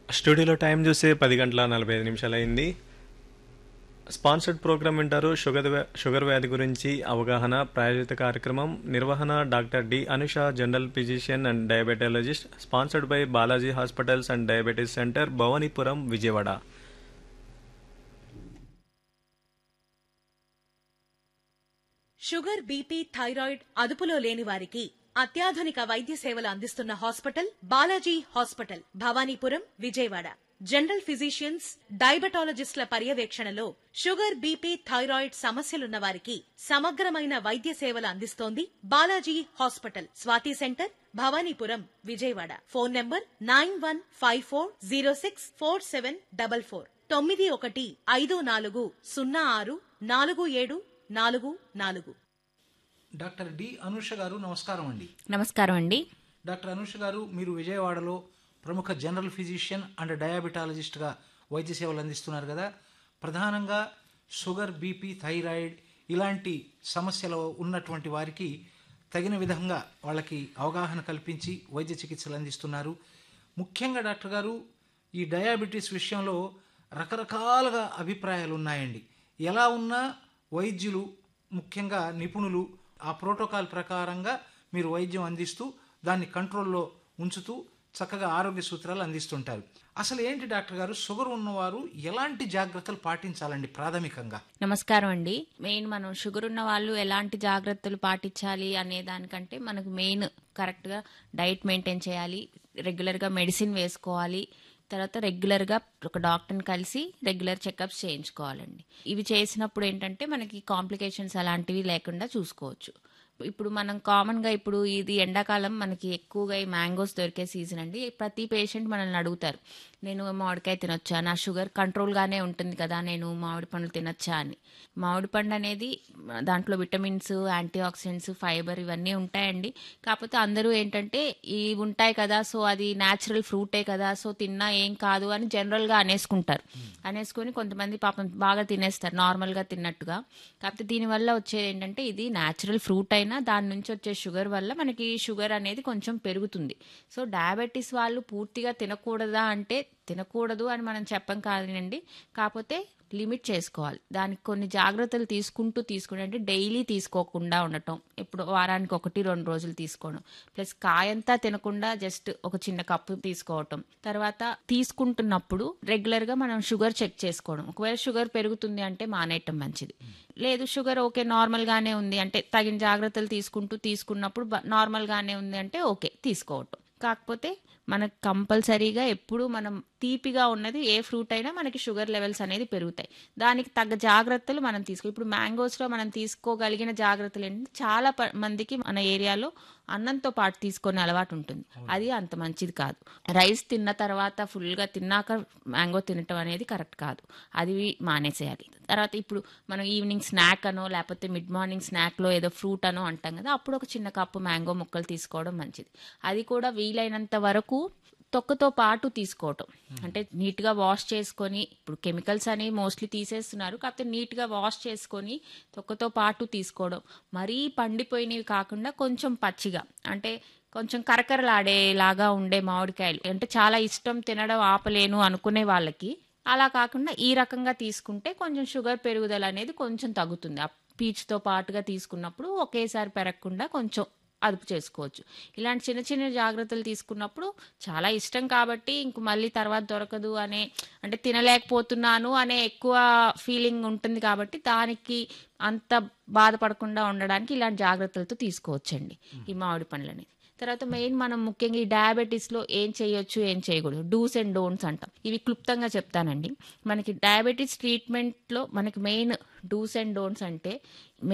స్టూడియోలో టైం చూస్తే పది గంటల నలభై ఐదు నిమిషాలు అయింది స్పాన్సర్డ్ ప్రోగ్రామ్ వింటారు షుగర్ వ్యా- షుగర్ వ్యాధి గురించి అవగాహన ప్రాయోజిత కార్యక్రమం నిర్వహణ doctor D Anusha general physician and diabetologist sponsored by Balaji hospitals and diabetes centre Bhavanipuram Vijayawada sugar BP thyroid అదుపులో లేని వారికి అత్యాధునిక వైద్య సేవలు అందిస్తున్న hospital Balaji hospital Bhavanipuram Vijayawada general physicians డయాబెటాలజిస్టుల పర్యవేక్షణలో షుగర్ బీపీ థైరాయిడ్ సమస్యలున్న వారికి సమగ్రమైన వైద్య సేవలు అందిస్తోంది Balaji hospital Swathi centre Bhavanipuram Vijayawada phone number nine one five four zero six four seven double four తొమ్మిది ఒకటి ఐదు నాలుగు సున్నా ఆరు నాలుగు ఏడు నాలుగు నాలుగు డాక్టర్ డి అనుష గారు నమస్కారం అండి నమస్కారం అండి డాక్టర్ అనుష గారు మీరు విజయవాడలో ప్రముఖ జనరల్ ఫిజిషియన్ అండ్ డయాబెటాలజిస్ట్గా వైద్య సేవలు అందిస్తున్నారు కదా ప్రధానంగా షుగర్ బీపీ థైరాయిడ్ ఇలాంటి సమస్యలు ఉన్నటువంటి వారికి తగిన విధంగా వాళ్ళకి అవగాహన కల్పించి వైద్య చికిత్సలు అందిస్తున్నారు ముఖ్యంగా డాక్టర్ గారు ఈ డయాబెటీస్ విషయంలో రకరకాలుగా అభిప్రాయాలు ఉన్నాయండి ఎలా ఉన్నా వైద్యులు ముఖ్యంగా నిపుణులు ఆ ప్రోటోకాల్ ప్రకారంగా మీరు వైద్యం అందిస్తూ దాన్ని కంట్రోల్లో ఉంచుతూ చక్కగా ఆరోగ్య సూత్రాలు అందిస్తుంటారు అసలు ఏంటి డాక్టర్ గారు షుగర్ ఉన్నవారు ఎలాంటి జాగ్రత్తలు పాటించాలండి ప్రాథమికంగా నమస్కారం అండి మెయిన్ మనం షుగర్ ఉన్న వాళ్ళు ఎలాంటి జాగ్రత్తలు పాటించాలి అనే దానికంటే మనకు మెయిన్ కరెక్ట్గా డైట్ మెయింటైన్ చేయాలి రెగ్యులర్గా మెడిసిన్ వేసుకోవాలి తర్వాత రెగ్యులర్గా ఒక డాక్టర్ని కలిసి రెగ్యులర్ చెకప్స్ చేయించుకోవాలండి ఇవి చేసినప్పుడు ఏంటంటే మనకి కాంప్లికేషన్స్ అలాంటివి లేకుండా చూసుకోవచ్చు ఇప్పుడు మనం కామన్గా ఇప్పుడు ఇది ఎండాకాలం మనకి ఎక్కువగా ఈ మ్యాంగోస్ దొరికే సీజన్ అండి ప్రతి పేషెంట్ మనల్ని అడుగుతారు నేను మామిడికాయ తినొచ్చా నా షుగర్ కంట్రోల్గానే ఉంటుంది కదా నేను మామిడి పండ్లు తినొచ్చా అని మామిడి పండు అనేది దాంట్లో విటమిన్స్ యాంటీ ఆక్సిడెంట్స్ ఫైబర్ ఇవన్నీ ఉంటాయండి కాకపోతే అందరూ ఏంటంటే ఇవి ఉంటాయి కదా సో అది న్యాచురల్ ఫ్రూటే కదా సో తిన్నా ఏం కాదు అని జనరల్గా అనేసుకుంటారు అనేసుకొని కొంతమంది పాపం బాగా తినేస్తారు నార్మల్గా తిన్నట్టుగా కాకపోతే దీనివల్ల వచ్చేది ఏంటంటే ఇది న్యాచురల్ ఫ్రూట్ అయినా దాని నుంచి వచ్చే షుగర్ వల్ల మనకి షుగర్ అనేది కొంచెం పెరుగుతుంది సో డయాబెటీస్ వాళ్ళు పూర్తిగా తినకూడదా అంటే తినకూడదు అని మనం చెప్పం కాదండి కాకపోతే లిమిట్ చేసుకోవాలి దానికి కొన్ని జాగ్రత్తలు తీసుకుంటూ తీసుకుంటే అంటే డైలీ తీసుకోకుండా ఉండటం ఇప్పుడు వారానికి ఒకటి రెండు రోజులు తీసుకోవడం ప్లస్ కాయంతా తినకుండా జస్ట్ ఒక చిన్న కప్పు తీసుకోవటం తర్వాత తీసుకుంటున్నప్పుడు రెగ్యులర్గా మనం షుగర్ చెక్ చేసుకోవడం ఒకవేళ షుగర్ పెరుగుతుంది అంటే మానేయటం మంచిది లేదు షుగర్ ఓకే నార్మల్గానే ఉంది అంటే తగిన జాగ్రత్తలు తీసుకుంటూ తీసుకున్నప్పుడు బ- నార్మల్గానే ఉంది అంటే ఓకే తీసుకోవటం కాకపోతే మనకు కంపల్సరీగా ఎప్పుడు మనం తీపిగా ఉన్నది ఏ ఫ్రూట్ అయినా మనకి షుగర్ లెవెల్స్ అనేది పెరుగుతాయి దానికి తగ్గ జాగ్రత్తలు మనం తీసుకో ఇప్పుడు మ్యాంగోస్లో మనం తీసుకోగలిగిన జాగ్రత్తలు ఏంటంటే చాలా ప- మందికి మన ఏరియాలో అన్నంతో పాటు తీసుకునే అలవాటు ఉంటుంది అది అంత మంచిది కాదు రైస్ తిన్న తర్వాత ఫుల్గా తిన్నాక మ్యాంగో తినటం అనేది కరెక్ట్ కాదు అది మానేసేయాలి తర్వాత ఇప్పుడు మనం ఈవినింగ్ స్నాక్ అనో లేకపోతే మిడ్ మార్నింగ్ స్నాక్లో ఏదో ఫ్రూట్ అనో అంటాం కదా అప్పుడు ఒక చిన్న కప్పు మ్యాంగో ముక్కలు తీసుకోవడం మంచిది అది కూడా వీలైనంత వరకు తొక్కతో పాటు తీసుకోవటం అంటే నీట్గా వాష్ చేసుకొని ఇప్పుడు కెమికల్స్ అనేవి మోస్ట్లీ తీసేస్తున్నారు కాకపోతే నీట్గా వాష్ చేసుకొని తొక్కతో పాటు తీసుకోవడం మరీ పండిపోయినవి కాకుండా కొంచెం పచ్చిగా అంటే కొంచెం కరకరలాడేలాగా ఉండే మామిడికాయలు అంటే చాలా ఇష్టం తినడం ఆపలేను అనుకునే వాళ్ళకి అలా కాకుండా ఈ రకంగా తీసుకుంటే కొంచెం షుగర్ పెరుగుదల అనేది కొంచెం తగ్గుతుంది ఆ పీచుతో పాటుగా తీసుకున్నప్పుడు ఒకేసారి పెరగకుండా కొంచెం అదుపు చేసుకోవచ్చు ఇలాంటి చిన్న చిన్న జాగ్రత్తలు తీసుకున్నప్పుడు చాలా ఇష్టం కాబట్టి ఇంక మళ్ళీ తర్వాత దొరకదు అనే అంటే తినలేకపోతున్నాను అనే ఎక్కువ ఫీలింగ్ ఉంటుంది కాబట్టి దానికి అంత బాధపడకుండా ఉండడానికి ఇలాంటి జాగ్రత్తలతో తీసుకోవచ్చండి ఈ మామిడి పండ్లని తర్వాత మెయిన్ మనం ముఖ్యంగా ఈ డయాబెటీస్లో ఏం చేయొచ్చు ఏం చేయకూడదు డూస్ అండ్ డోంట్స్ అంటాం ఇవి క్లుప్తంగా చెప్తానండి మనకి డయాబెటీస్ ట్రీట్మెంట్లో మనకి మెయిన్ డూస్ అండ్ డోంట్స్ అంటే